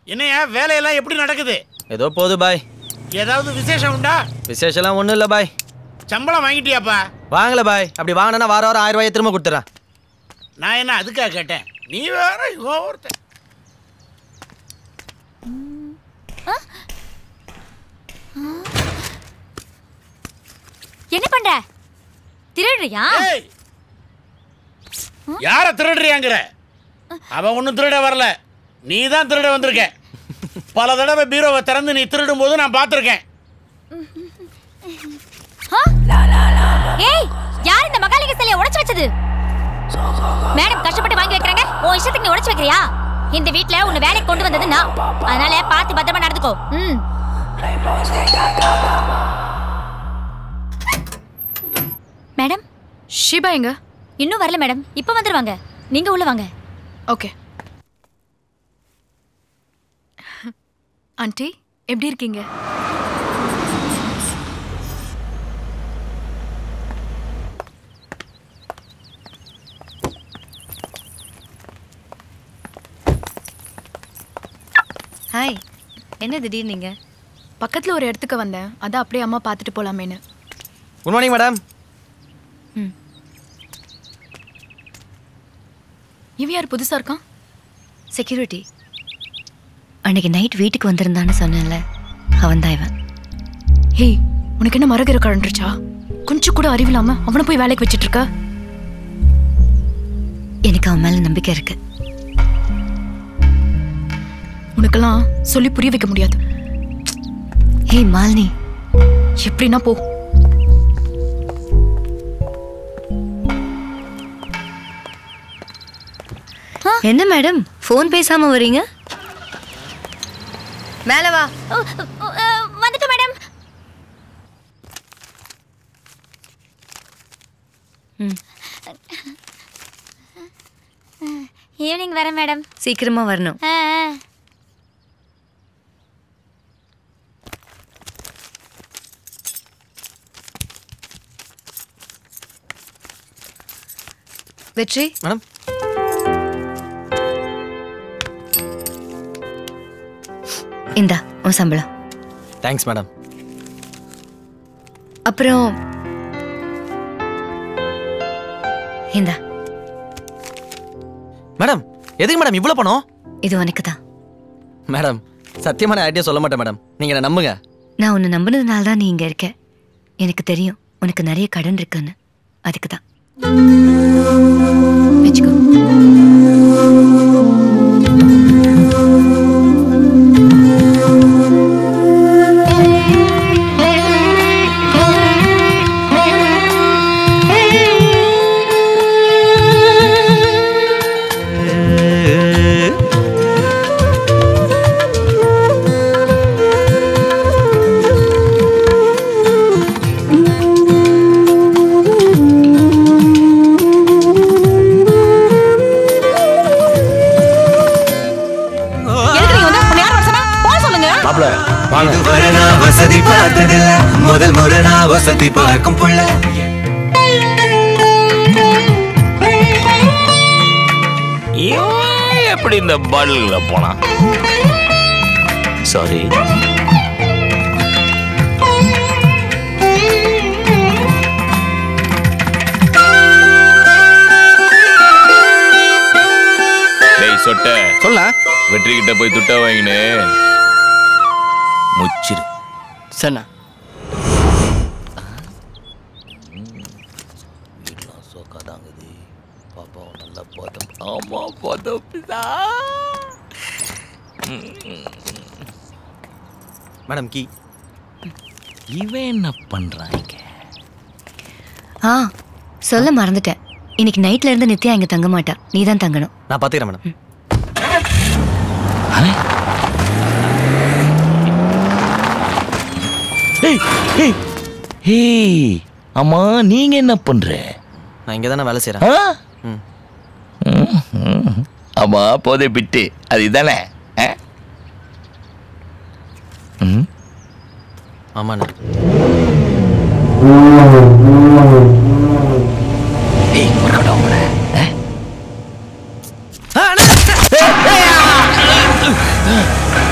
என்னையா வேலையெல்லாம் எப்படி நடக்குது ஏதோ போகுது பாய் ஏதாவது விசேஷம் உண்டா விசேஷம்லாம் ஒன்றும் இல்லை பாய் சம்பளம் வாங்கிட்டியாப்பா வாங்கல பாய் அப்படி வாங்கினா வாரம் வாரம் ஆயிரம் ரூபாயை திரும்ப கொடுத்துட்றேன் நான் என்ன அதுக்காக கேட்டேன் நீ வேற இவன் ஒருத்தன் என்ன பண்ற திருடுறியா ஏய் யார திருடுறியாங்கிற அவன் ஒன்றும் திருட வரல நீ தான் திருட வந்திருக்க பல தடவை பீரோவை திறந்து நீ திருடும் போது நான் பார்த்துருக்கேன் ஆ? ஏய் யார் இந்த மகாலிங்க சிலையை உடைச்சு வச்சது மேடம் கஷ்டப்பட்டு வாங்கி வைக்கிறாங்க உன் இஷ்டத்துக்கு நீ உடைச்சு வைக்கிறியா இந்த வீட்ல உன்னை வேலைக்கு கொண்டு வந்தது நான் அதனால பார்த்து பத்திரமா நடந்துக்கோ ம் மேடம் ஷிபா எங்க இன்னும் வரல மேடம் இப்போ வந்துருவாங்க நீங்க உள்ள வாங்க ஓகே ஆண்டி எப்படி இருக்கீங்க ஹாய் என்ன திடீர்னு நீங்க பக்கத்துல ஒரு இடத்துக்கு வந்தேன் அதான் அப்படியே அம்மா பார்த்துட்டு போலாமேன்னு குட் மார்னிங் மேடம் இவன் யார் புதுசா இருக்கான் செக்யூரிட்டி அன்னைக்கு நைட் வீட்டுக்கு வந்திருந்தான்னு சொன்னேன்ல அவன் தான் இவன் ஹேய் உனக்கு என்ன மரகிற கழண்டுருச்சா கொஞ்சம் கூட அறிவில்லாம அவனை போய் வேலைக்கு வச்சிட்டு இருக்க எனக்கு அவன் மேல நம்பிக்கை இருக்கு உனக்கெல்லாம் சொல்லி புரிய வைக்க முடியாது ஹே மாலினி எப்படின்னா போ என்ன மேடம் ஃபோன் பேசாம வரீங்க மேல வா ஓ, ஓ, அ, வந்துட்டு மேடம் ம். ஈவினிங் வரேன் மேடம் சீக்கிரமா வரணும் ஆ ஆ. வெற்றி மேடம் இந்தா உன் சம்பளம் தேங்க்ஸ் மேடம் அப்புறம் இந்தா மேடம் எதுக்கு மேடம் இவ்வளோ பணம் இது உனக்கு தான் மேடம் சத்தியமான ஐடியா சொல்ல மாட்டேன் மேடம் நீங்கள் என்ன நம்புங்க நான் உன்னை நம்பினதுனால தான் நீ இங்க இருக்க எனக்கு தெரியும் உனக்கு நிறைய கடன் இருக்குன்னு அதுக்கு தான் வச்சுக்கோ மாப்பிள வாங்க இதுவரை நான் வசதி பார்த்ததில்ல முதல் முறை நான் வசதி பார்க்கும் புள்ள இவன் எப்படி இந்த பாட்டில்ல போனா சாரி டேய் சொட்ட சொல்ல வெற்றி கிட்ட போய் துட்ட வாங்கினு முச்சிரு சரிண்ணா வீட்டுல சோக்காதாங்குது பாப்பா நல்லா பார்த்தோம் ஆமா பார்த்தோம் மேடம் கீ இவன் என்ன பண்றான் இங்க ஆ சொல்ல மறந்துட்டேன் இன்னைக்கு நைட்ல இருந்து நித்யா இங்க தங்க மாட்டா நீ தான் தங்கணும் நான் பார்த்துக்கிறேன் மேடம் ஏய் ஏய் ஏய் அம்மா நீங்க என்ன பண்ற நான் இங்கே தானே வேலை செய்கிறேன் ஆ? ம் ம். ஆமா போதை பிட்டு அது இதானே ஆ? ம் ஆமாண்ணே ஏய் ஒர்க் அவுட் ஆகல ஆ, அண்ணா!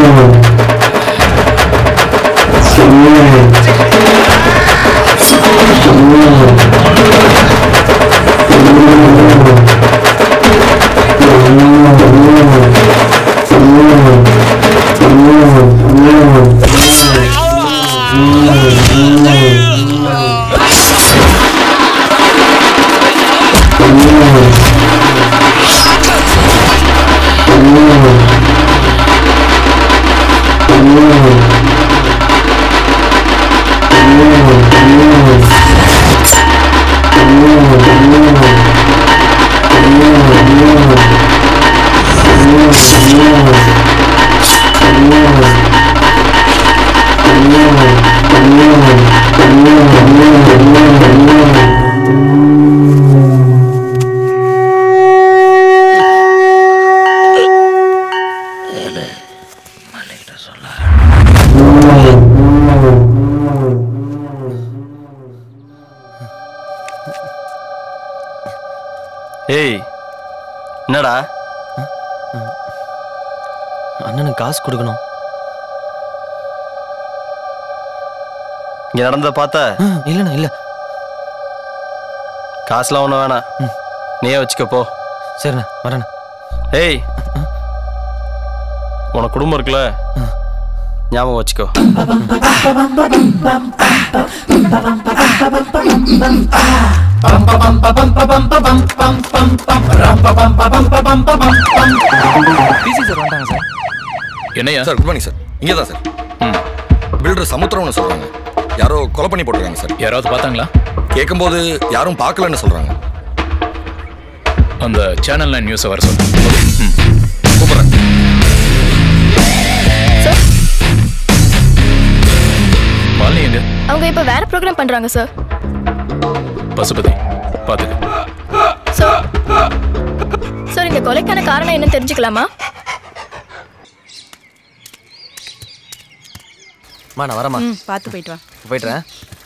ஏய் என்னடா அண்ணனுக்கு காசு கொடுக்கணும் இங்க நடந்தத பார்த்த இல்லண்ணா இல்ல காசுலாம் ஒன்றும் வேணாம் நீயே வச்சுக்க போ சரிண்ணா வரேண்ணா ஏய் உனக்கு குடும்பம் இருக்குல்ல ஞாபகம் வச்சுக்கோ என்னையா சார் குட் மார்னிங் சார் இங்கே தான் சார் ம். பில்டர் சமுத்திரம்னு சொல்கிறாங்க யாரோ கொலை பண்ணி போட்டிருக்காங்க சார் யாராவது பார்த்தாங்களா கேட்கும்போது யாரும் பார்க்கலன்னு சொல்கிறாங்க அந்த சேனல் நைன் நியூஸை வர சொல்லு ம் கூப்பிட்றேன் மாலினி எங்க அவங்க இப்ப வேற ப்ரோக்ராம் பண்றாங்க சார் பசுபதி பார்த்துக்க சார் சார் இந்த கொலைக்கான காரணம் என்னன்னு தெரிஞ்சுக்கலாமா மா நான் வரமா பார்த்து போயிட்டு வா போயிட்டுறேன்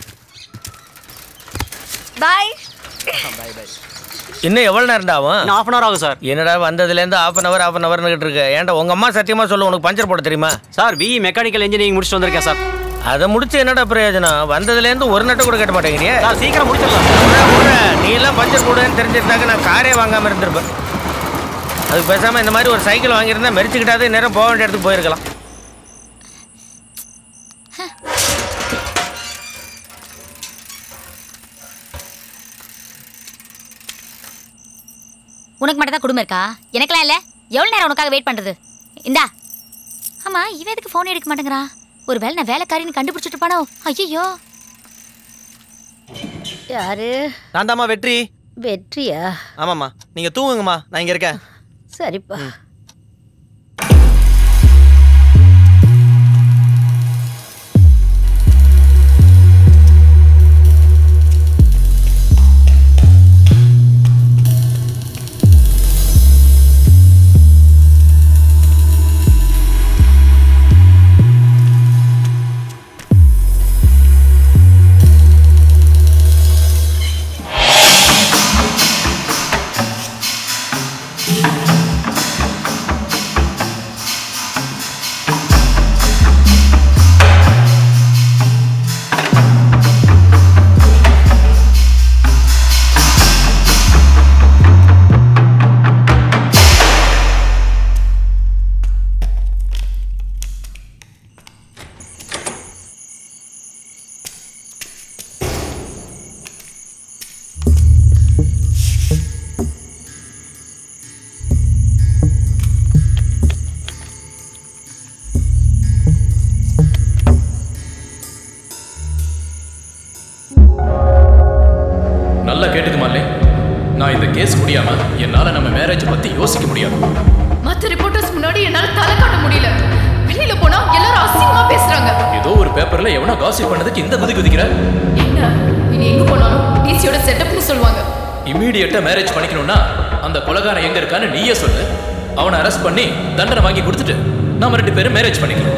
பாய் இன்னும் எவ்வளோ நேரம் ஆகும் இன்னும் half அன் hour ஆகும் சார் என்னடா வந்ததுலேருந்து half an hour half an ஹவர்னு இருக்கு ஏன்டா உங்க அம்மா சத்தியமா சொல்லு உனக்கு பஞ்சர் போட தெரியுமா சார் பிஇ மெக்கானிக்கல் இன்ஜினியரிங் முடிச்சுட்டு வந்திருக்கேன் சார் அதை முடிச்சு என்னடா பிரயோஜனம் வந்ததுலேருந்து ஒரு நட்டு கூட கேட்ட மாட்டேங்கிறியே சார் சீக்கிரம் முடிச்சிடலாம் விட்றா, விட்றா. நீ எல்லாம் பஞ்சர் போடுவேன்னு தெரிஞ்சிருந்தாக்க நான் காரே வாங்காம இருந்திருப்பேன் அதுக்கு பேசாம இந்த மாதிரி ஒரு சைக்கிள் வாங்கியிருந்தா மெரிச்சுக்கிட்டாது நேரம் போக வேண்டிய இடத்துக்கு போயிருக்கலாம் உனக்கு மட்டும் தான் குடும்பம் இருக்கா எனக்கெல்லாம் இல்ல எவ்வளவு நேரம் உனக்காக வெயிட் பண்றது இந்தா ஆமா இவன் எதுக்கு ஃபோன் எடுக்க மாட்டேங்கிறான் ஒரு வேலை நான் வேலைக்காரின்னு கண்டுபிடிச்சிட்டு இருப்பானோ ஐயோ யாரு நான் தாம்மா வெற்றி வெற்றியா ஆமாம்மா நீங்க தூங்குங்கம்மா நான் இங்க இருக்கேன் சரிப்பா நல்லா கேட்டுக்கு மாலே நான் இந்த கேஸ் முடியாம என்னால நம்ம மேரேஜ் பத்தி யோசிக்க முடியாது மத்த ரிப்போர்ட்டர்ஸ் முன்னாடி என்னால தலை காட்ட முடியல வெளியில போனா எல்லாரும் அசிங்கமா பேசுறாங்க ஏதோ ஒரு பேப்பர்ல எவனோ காசிப் பண்ணதுக்கு இந்த குதி குதிக்கிற என்ன இனி எங்க போனாலும் டிசியோட செட்டப்னு சொல்லுவாங்க இம்மீடியட்டா மேரேஜ் பண்ணிக்கணும்னா அந்த கொலகாரன் எங்க இருக்கான்னு நீயே சொல்லு அவனை அரெஸ்ட் பண்ணி தண்டனை வாங்கி கொடுத்துட்டு நாம ரெண்டு பேரும் மேரேஜ் பண்ணிக்கலாம்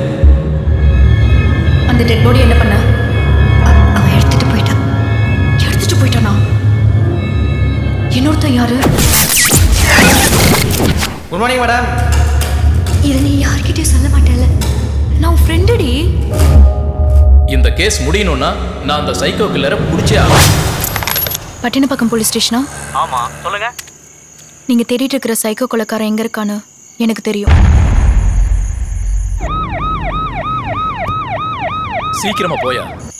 அந்த டெட் பாடி என்ன பண்ண அவன் எடுத்துட்டு போயிட்டான் எடுத்துட்டு போயிட்டானா இன்னொருத்தன் யாரு குட் மார்னிங் மேடம் இதை நீ யார்கிட்டயும் சொல்ல மாட்டேல்ல நான் உன் ஃப்ரெண்டுடி இந்த கேஸ் முடியணும்னா நான் அந்த சைக்கோ கில்லரை பிடிச்சே ஆகணும் பட்டினப்பாக்கம் போலீஸ் ஸ்டேஷனா ஆமா சொல்லுங்க நீங்க தேடிட்டு இருக்கிற சைக்கோ கொலைக்காரன் எங்க இருக்கான்னு எனக்கு தெரியும் சீக்கிரமா போயா